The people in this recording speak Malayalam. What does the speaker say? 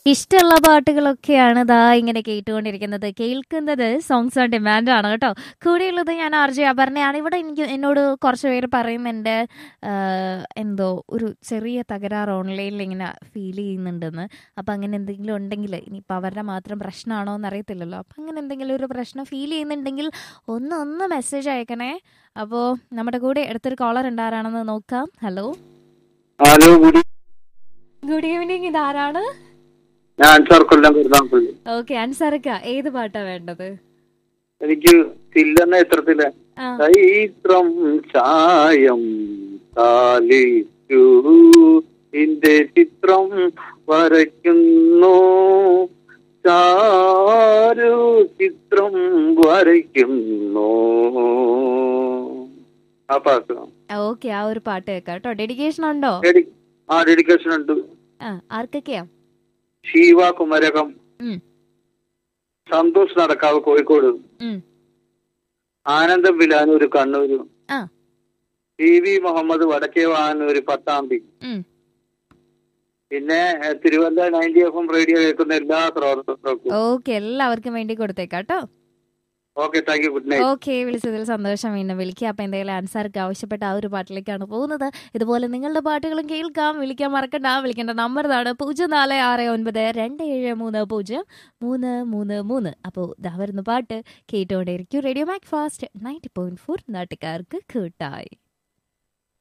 ഇഷ്ടമുള്ള പാട്ടുകളൊക്കെയാണ് ദാ ഇങ്ങനെ കേട്ടുകൊണ്ടിരിക്കുന്നത് കേൾക്കുന്നത് സോങ്സ് ഓൺ ഡിമാൻഡ് ആണ് കേട്ടോ കൂടെയുള്ളത് ഞാൻ ആർ ജെ അപർണയാണ് ഇവിടെ എനിക്ക് എന്നോട് കുറച്ച് പേര് പറയുന്നുണ്ട് ആഹ്, എന്തോ ഒരു ചെറിയ തകരാറ് ഓൺലൈനിൽ ഇങ്ങനെ ഫീൽ ചെയ്യുന്നുണ്ടെന്ന് അപ്പം അങ്ങനെ എന്തെങ്കിലും ഉണ്ടെങ്കിൽ ഇനിയിപ്പോൾ അവരുടെ മാത്രം പ്രശ്നമാണോ എന്ന് അറിയത്തില്ലല്ലോ അപ്പം അങ്ങനെ എന്തെങ്കിലും ഒരു പ്രശ്നം ഫീൽ ചെയ്യുന്നുണ്ടെങ്കിൽ ഒന്ന് ഒന്ന് മെസ്സേജ് അയക്കണേ അപ്പോൾ നമ്മുടെ കൂടെ അടുത്തൊരു കോളർ ഉണ്ടാരാണെന്ന് നോക്കാം hello hello good good evening ഇതാരാണ് ഞാൻ സർക്കൊല്ലം കരുതാമ്പള്ളി ഓക്കെ അൻസർക്ക ഏത് പാട്ടാ വേണ്ടത് എനിക്ക് ചില്ലെന്ന ചിത്രത്തിലെ ആ ചൈത്രം ചായം താലിച്ചു ഇന്റെ ചിത്രം വരയ്ക്കുന്നു ചാരു ചിത്രം വരയ്ക്കുന്നു ആ പാട്ട് ഓക്കെ ആ ഒരു പാട്ട് കേൾക്കാം കേട്ടോ ഡെഡിക്കേഷൻ ഉണ്ടോ ഡെഡി- ആ ഡെഡിക്കേഷൻ ഉണ്ട് ആ ആർക്കൊക്കെയാ ശിവ കുമരകം ഉം. സന്തോഷ് നടക്കാവ് കോഴിക്കോട് ഉം. ആനന്ദം വിലാനൂര് കണ്ണൂര് ആ. ടി വി മുഹമ്മദ് വടക്കേ വാനൂര് പട്ടാമ്പി ഉം. പിന്നെ ഏഹ്, Thiruvalla ninety F M radio കേൾക്കുന്ന എല്ലാ ശ്രോതാക്കൾക്കും ഓക്കെ എല്ലാവർക്കും വേണ്ടി കൊടുത്തേക്കാം കേട്ടോ okay thank you good night okay വിളിച്ചതിൽ സന്തോഷം വീണ്ടും വിളിക്കുക അപ്പം എന്തെങ്കിലും ആൻസർക്ക് ആവശ്യപ്പെട്ട ആ ഒരു പാട്ടിലേക്കാണ് പോകുന്നത് ഇതുപോലെ നിങ്ങളുടെ പാട്ടുകളും കേൾക്കാം വിളിക്കാൻ മറക്കണ്ട വിളിക്കേണ്ട നമ്പർ ഇതാണ് പൂജ്യം നാല് ആറ് ഒൻപത് രണ്ട് ഏഴ് മൂന്ന് പൂജ്യം മൂന്ന് മൂന്ന് മൂന്ന് അപ്പോൾ ഇതാ വരുന്ന പാട്ട് കേട്ടോണ്ടേയിരിക്കും radio Mac fast ninety point four നാട്ടുകാർക്ക് കൂട്ടായി